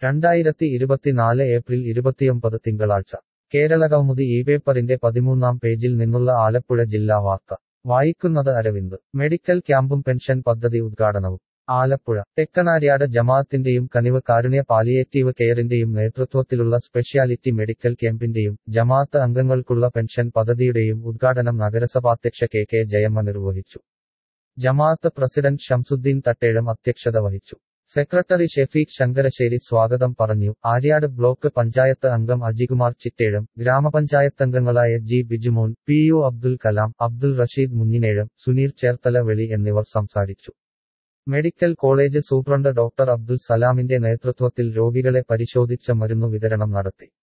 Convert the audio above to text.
രണ്ടായിരത്തി ഇരുപത്തിനാല് ഏപ്രിൽ ഇരുപത്തിയൊമ്പത് തിങ്കളാഴ്ച കേരളകൗമുദി ഈ പേപ്പറിന്റെ പതിമൂന്നാം പേജിൽ നിന്നുള്ള ആലപ്പുഴ ജില്ലാ വാർത്ത വായിക്കുന്നത് അരവിന്ദ് മെഡിക്കൽ ക്യാമ്പും പെൻഷൻ പദ്ധതി ഉദ്ഘാടനവും ആലപ്പുഴ തെക്കനാര്യാട് ജമാഅത്തിന്റെയും കനിവ് കാരുണ്യ പാലിയേറ്റീവ് കെയറിന്റെയും നേതൃത്വത്തിലുള്ള സ്പെഷ്യാലിറ്റി മെഡിക്കൽ ക്യാമ്പിന്റെയും ജമാഅത്ത് അംഗങ്ങൾക്കുള്ള പെൻഷൻ പദ്ധതിയുടെയും ഉദ്ഘാടനം നഗരസഭാധ്യക്ഷ കെ കെ ജയമ്മ നിർവഹിച്ചു ജമാഅത്ത് പ്രസിഡന്റ് ഷംസുദ്ദീൻ തട്ടേഴം അധ്യക്ഷത വഹിച്ചു സെക്രട്ടറി ഷെഫീഖ് ശങ്കരശ്ശേരി സ്വാഗതം പറഞ്ഞു ആര്യാട് ബ്ലോക്ക് പഞ്ചായത്ത് അംഗം അജികുമാർ ചിറ്റേഴം ഗ്രാമപഞ്ചായത്തംഗങ്ങളായ G Bijumon P U Abdul Kalam Abdul Rasheed Munninezham Suneer Cherthala Veli എന്നിവർ സംസാരിച്ചു medical college superintendent doctor Abdul സലാമിന്റെ നേതൃത്വത്തിൽ രോഗികളെ പരിശോധിച്ച മരുന്നു വിതരണം നടത്തി